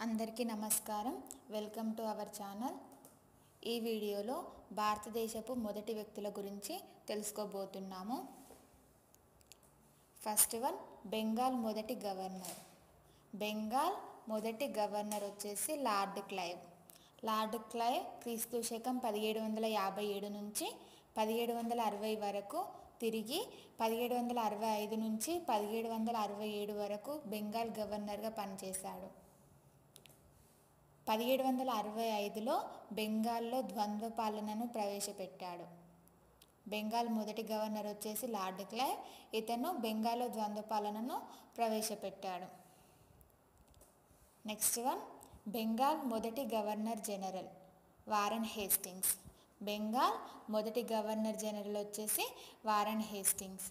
అందరికీ నమస్కారం welcome to our channel ఈ వీడియోలో భారతదేశపు మొదటి వ్యక్తుల గురించి తెలుసుకోబోతున్నాము ఫస్ట్ వన్ బెంగాల్ మొదటి గవర్నర్ బెంగాల్ మొదటి గవర్నర్ వచ్చేసి లార్డ్ క్లైవ్ లార్డ్ క్లైవ్ క్రీస్తు శకం పదిహేడు వందల యాభై ఏడు నుంచి పదిహేడు వందల అరవై వరకు తిరిగి పదిహేడు వందల అరవై ఐదు నుంచి పదిహేడు వందల అరవై ఏడు వరకు బెంగాల్ గవర్నర్గా పనిచేశాడు పదిహేడు వందల అరవై ఐదులో బెంగాల్లో ద్వంద్వ పాలనను ప్రవేశపెట్టాడు బెంగాల్ మొదటి గవర్నర్ వచ్చేసి లార్డ్ క్లైవ్ ఇతను బెంగాల్లో ద్వంద్వ పాలనను ప్రవేశపెట్టాడు నెక్స్ట్ వన్ బెంగాల్ మొదటి governor general Warren Hastings Bengal మొదటి గవర్నర్ జనరల్ వచ్చేసి వారన్ హేస్టింగ్స్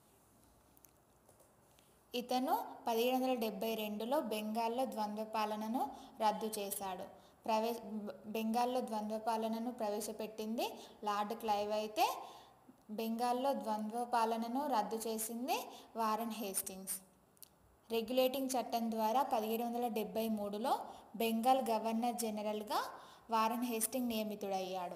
ఇతను పదిహేడు వందల డెబ్బై రెండులో బెంగాల్లో ద్వంద్వ పాలనను రద్దు చేశాడు ప్రవేశ బెంగాల్లో ద్వంద్వ పాలనను ప్రవేశపెట్టింది లార్డ్ క్లైవ్ అయితే బెంగాల్లో ద్వంద్వ పాలనను రద్దు చేసింది వారన్ హేస్టింగ్స్ రెగ్యులేటింగ్ చట్టం ద్వారా పదిహేడు వందల డెబ్బై మూడులో బెంగాల్ గవర్నర్ జనరల్గా వారన్ హేస్టింగ్ నియమితుడయ్యాడు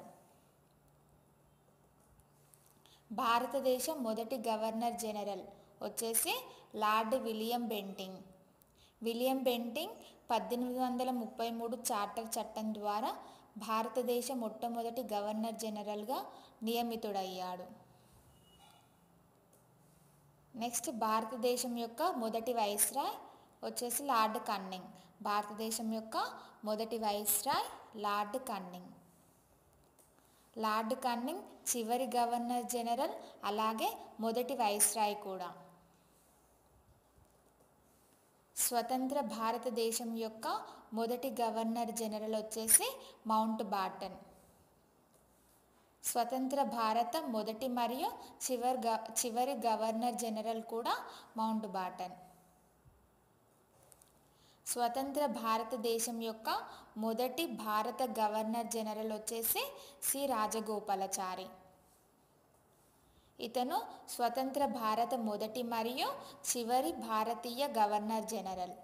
భారతదేశం మొదటి గవర్నర్ జనరల్ వచ్చేసి Lord William Bentinck William Bentinck పద్దెనిమిది వందల ముప్పై మూడు చార్టర్ చట్టం ద్వారా భారతదేశ మొట్టమొదటి గవర్నర్ జనరల్గా నియమితుడయ్యాడు నెక్స్ట్ భారతదేశం యొక్క మొదటి వైస్రాయ్ వచ్చేసి లార్డ్ కన్నింగ్ భారతదేశం యొక్క మొదటి viceroy Lord Canning Lord Canning చివరి గవర్నర్ జనరల్ అలాగే మొదటి వైస్రాయ్ కూడా స్వతంత్ర భారతదేశం యొక్క మొదటి గవర్నర్ జనరల్ వచ్చేసి మౌంట్ బాటన్ స్వతంత్ర భారత మొదటి మరియు చివరి గ చివరి గవర్నర్ జనరల్ కూడా మౌంట్ బాటన్ స్వతంత్ర భారతదేశం యొక్క మొదటి భారత గవర్నర్ జనరల్ వచ్చేసి సి రాజగోపాలాచారి ఇతను స్వతంత్ర భారత మొదటి మరియు చివరి భారతీయ గవర్నర్ జనరల్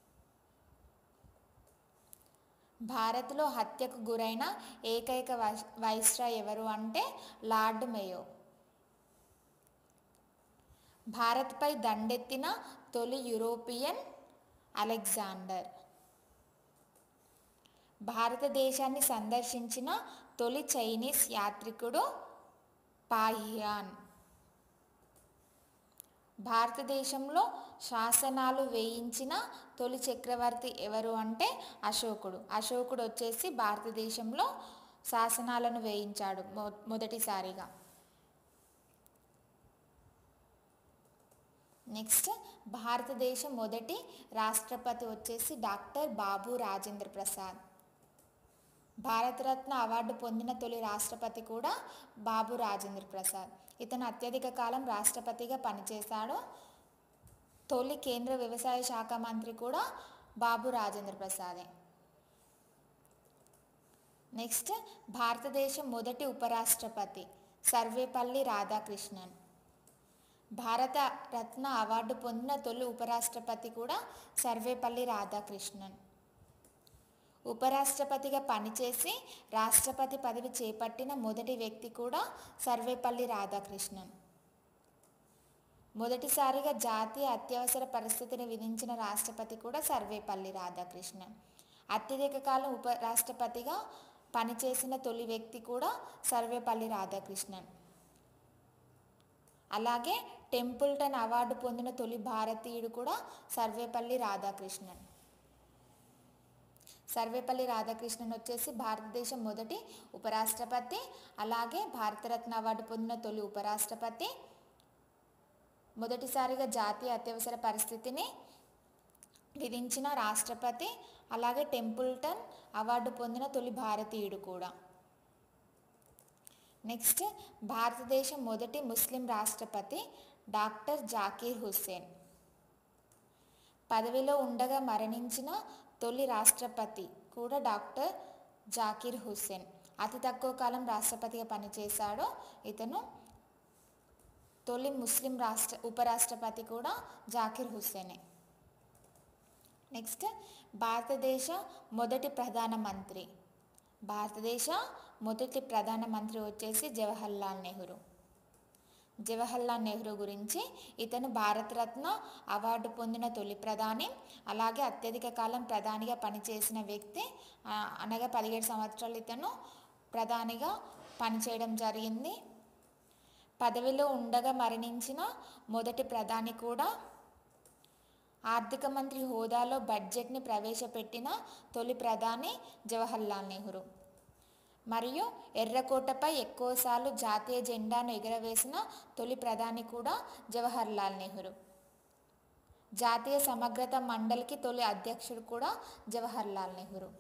భారత్లో హత్యకు గురైన ఏకైక వైస్రాయ్ ఎవరు అంటే లార్డ్ మేయో భారత్పై దండెత్తిన తొలి యూరోపియన్ అలెగ్జాండర్ భారతదేశాన్ని సందర్శించిన తొలి చైనీస్ యాత్రికుడు పాహియాన్ భారతదేశంలో శాసనాలు వేయించిన తొలి చక్రవర్తి ఎవరు అంటే అశోకుడు అశోకుడు వచ్చేసి భారతదేశంలో శాసనాలను వేయించాడు మొ మొదటిసారిగా నెక్స్ట్ భారతదేశ మొదటి రాష్ట్రపతి వచ్చేసి డాక్టర్ బాబు రాజేంద్ర ప్రసాద్ భారతరత్న అవార్డు పొందిన తొలి రాష్ట్రపతి కూడా బాబు రాజేంద్ర ప్రసాద్ ఇతను అత్యధిక కాలం రాష్ట్రపతిగా పనిచేశాడు తొలి కేంద్ర వ్యవసాయ శాఖ మంత్రి కూడా బాబు రాజేంద్ర ప్రసాదే నెక్స్ట్ భారతదేశం మొదటి ఉపరాష్ట్రపతి సర్వేపల్లి రాధాకృష్ణన్ భారత రత్న అవార్డు పొందిన తొలి ఉపరాష్ట్రపతి కూడా సర్వేపల్లి రాధాకృష్ణన్ ఉపరాష్ట్రపతిగా పనిచేసి రాష్ట్రపతి పదవి చేపట్టిన మొదటి వ్యక్తి కూడా సర్వేపల్లి రాధాకృష్ణన్ మొదటిసారిగా జాతీయ అత్యవసర పరిస్థితిని విధించిన రాష్ట్రపతి కూడా సర్వేపల్లి రాధాకృష్ణన్ అత్యధిక కాలం ఉపరాష్ట్రపతిగా పనిచేసిన తొలి వ్యక్తి కూడా సర్వేపల్లి రాధాకృష్ణన్ అలాగే టెంపుల్టన్ అవార్డు పొందిన తొలి భారతీయుడు కూడా సర్వేపల్లి రాధాకృష్ణన్ సర్వేపల్లి రాధాకృష్ణన్ వచ్చేసి భారతదేశం మొదటి ఉపరాష్ట్రపతి అలాగే భారతరత్న అవార్డు పొందిన తొలి ఉపరాష్ట్రపతి మొదటిసారిగా జాతీయ అత్యవసర పరిస్థితిని విధించిన రాష్ట్రపతి అలాగే టెంపుల్టన్ అవార్డు పొందిన తొలి భారతీయుడు కూడా నెక్స్ట్ భారతదేశం మొదటి ముస్లిం రాష్ట్రపతి డాక్టర్ జాకీర్ హుస్సేన్ పదవిలో ఉండగా మరణించిన తొలి రాష్ట్రపతి కూడా డాక్టర్ జాకీర్ హుస్సేన్ అతి తక్కువ కాలం రాష్ట్రపతిగా పనిచేశాడు ఇతను తొలి ముస్లిం రాష్ట్ర ఉపరాష్ట్రపతి కూడా జాకీర్ హుస్సేనే నెక్స్ట్ భారతదేశ మొదటి ప్రధానమంత్రి భారతదేశ మొదటి ప్రధానమంత్రి వచ్చేసి జవహర్లాల్ నెహ్రూ జవహర్లాల్ నెహ్రూ గురించి ఇతను భారతరత్న అవార్డు పొందిన తొలి ప్రధాని అలాగే అత్యధిక కాలం ప్రధానిగా పనిచేసిన వ్యక్తి ఆ, అనగా పదిహేడు సంవత్సరాలు ఇతను ప్రధానిగా పనిచేయడం జరిగింది పదవిలో ఉండగా మరణించిన మొదటి ప్రధాని కూడా ఆర్థిక మంత్రి హోదాలో బడ్జెట్ని ప్రవేశపెట్టిన తొలి ప్రధాని జవహర్లాల్ నెహ్రూ మరియు ఎర్రకోటపై ఎక్కువసార్లు జాతీయ జెండాను ఎగరవేసిన తొలి ప్రధాని కూడా జవహర్లాల్ నెహ్రూ జాతీయ సమగ్రత మండలికి తొలి అధ్యక్షుడు కూడా జవహర్లాల్ నెహ్రూ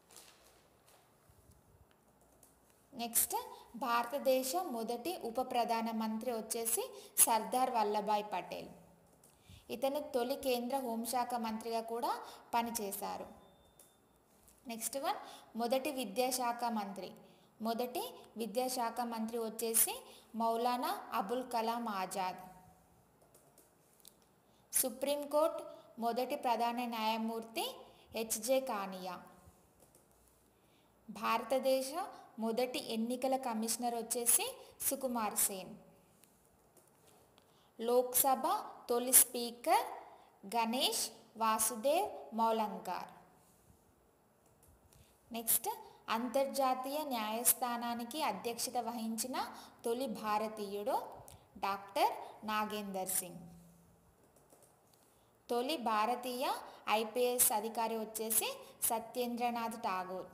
నెక్స్ట్ భారతదేశ మొదటి ఉప ప్రధానమంత్రి వచ్చేసి సర్దార్ వల్లభాయ్ పటేల్ ఇతను తొలి కేంద్ర హోంశాఖ మంత్రిగా కూడా పనిచేశారు నెక్స్ట్ వన్ మొదటి విద్యాశాఖ మంత్రి మొదటి విద్యాశాఖ మంత్రి వచ్చేసి మౌలానా అబుల్ కలాం ఆజాద్ సుప్రీంకోర్టు మొదటి ప్రధాన న్యాయమూర్తి హెచ్జే కానియా భారతదేశ మొదటి ఎన్నికల కమిషనర్ వచ్చేసి సుకుమార్ సేన్ లోక్సభ తొలి స్పీకర్ గణేష్ వాసుదేవ్ మౌలంకార్ నెక్స్ట్ అంతర్జాతీయ న్యాయస్థానానికి అధ్యక్షత వహించిన తొలి భారతీయుడు డాక్టర్ నాగేందర్ సింగ్ తొలి భారతీయ ఐపీఎస్ అధికారి వచ్చేసి సత్యేంద్రనాథ్ ఠాగూర్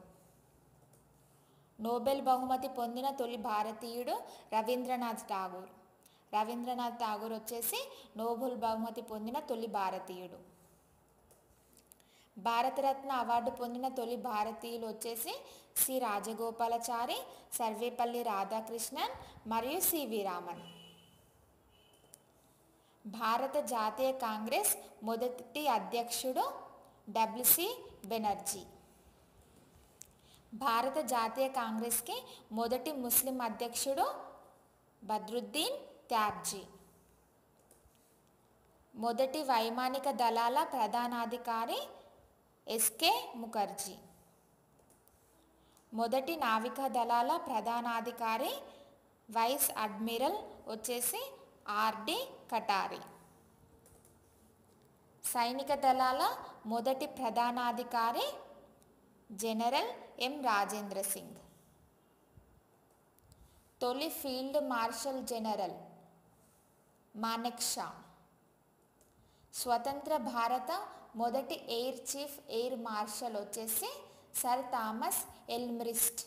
నోబెల్ బహుమతి పొందిన తొలి భారతీయుడు రవీంద్రనాథ్ ఠాగూర్ రవీంద్రనాథ్ ఠాగూర్ వచ్చేసి నోబెల్ బహుమతి పొందిన తొలి భారతీయుడు భారతరత్న అవార్డు పొందిన తొలి భారతీయులు వచ్చేసి సి రాజగోపాలాచారి సర్వేపల్లి రాధాకృష్ణన్ మరియు సివి రామన్ భారత జాతీయ కాంగ్రెస్ మొదటి అధ్యక్షుడు డబ్ల్యూసి బెనర్జీ భారత జాతీయ కాంగ్రెస్కి మొదటి ముస్లిం అధ్యక్షుడు బద్రుద్దీన్ త్యాబ్జీ మొదటి వైమానిక దళాల ప్రధానాధికారి ఎస్కే ముఖర్జీ మొదటి నావికా దళాల ప్రధానాధికారి వైస్ అడ్మిరల్ వచ్చేసి ఆర్డి కటారి సైనిక దళాల మొదటి ప్రధానాధికారి జనరల్ ఎం రాజేంద్ర సింగ్ తొలి field marshal general Manek Shaw స్వతంత్ర భారత మొదటి ఎయిర్ చీఫ్ ఎయిర్ మార్షల్ వచ్చేసి సర్ థామస్ ఎల్మ్రిస్ట్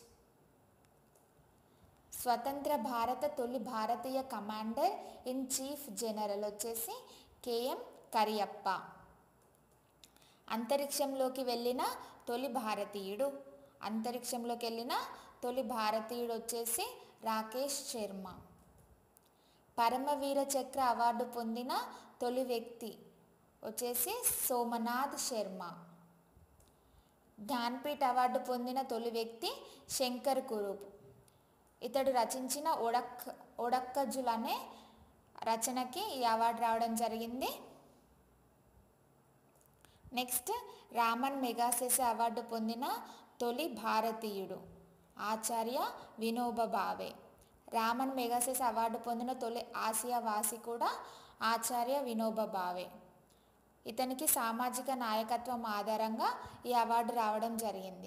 స్వతంత్ర భారత తొలి భారతీయ కమాండర్ ఇన్ చీఫ్ జనరల్ వచ్చేసి కేఎం కరియప్ప అంతరిక్షంలోకి వెళ్ళిన తొలి భారతీయుడు అంతరిక్షంలోకి వెళ్ళిన తొలి భారతీయుడు వచ్చేసి రాకేష్ శర్మ పరమవీర చక్ర అవార్డు పొందిన తొలి వ్యక్తి వచ్చేసి సోమనాథ్ శర్మ జ్ఞాన్పీఠ్ అవార్డు పొందిన తొలి వ్యక్తి శంకర్ కురూప్ ఇతడు రచించిన ఒడక్ ఒడక్కజుల్ అనే రచనకి ఈ అవార్డు రావడం జరిగింది నెక్స్ట్ రామన్ మెగాసెస్ అవార్డు పొందిన తొలి భారతీయుడు Acharya Vinoba Bhave Ramon Magsaysay award పొందిన తొలి ఆసియా వాసి కూడా ఆచార్య వినోబ భావే ఇతనికి సామాజిక నాయకత్వం ఆధారంగా ఈ అవార్డు రావడం జరిగింది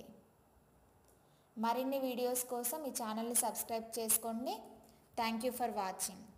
మరిన్ని వీడియోస్ కోసం ఈ ఛానల్ని సబ్స్క్రైబ్ చేసుకోండి థ్యాంక్ యూ ఫర్ వాచింగ్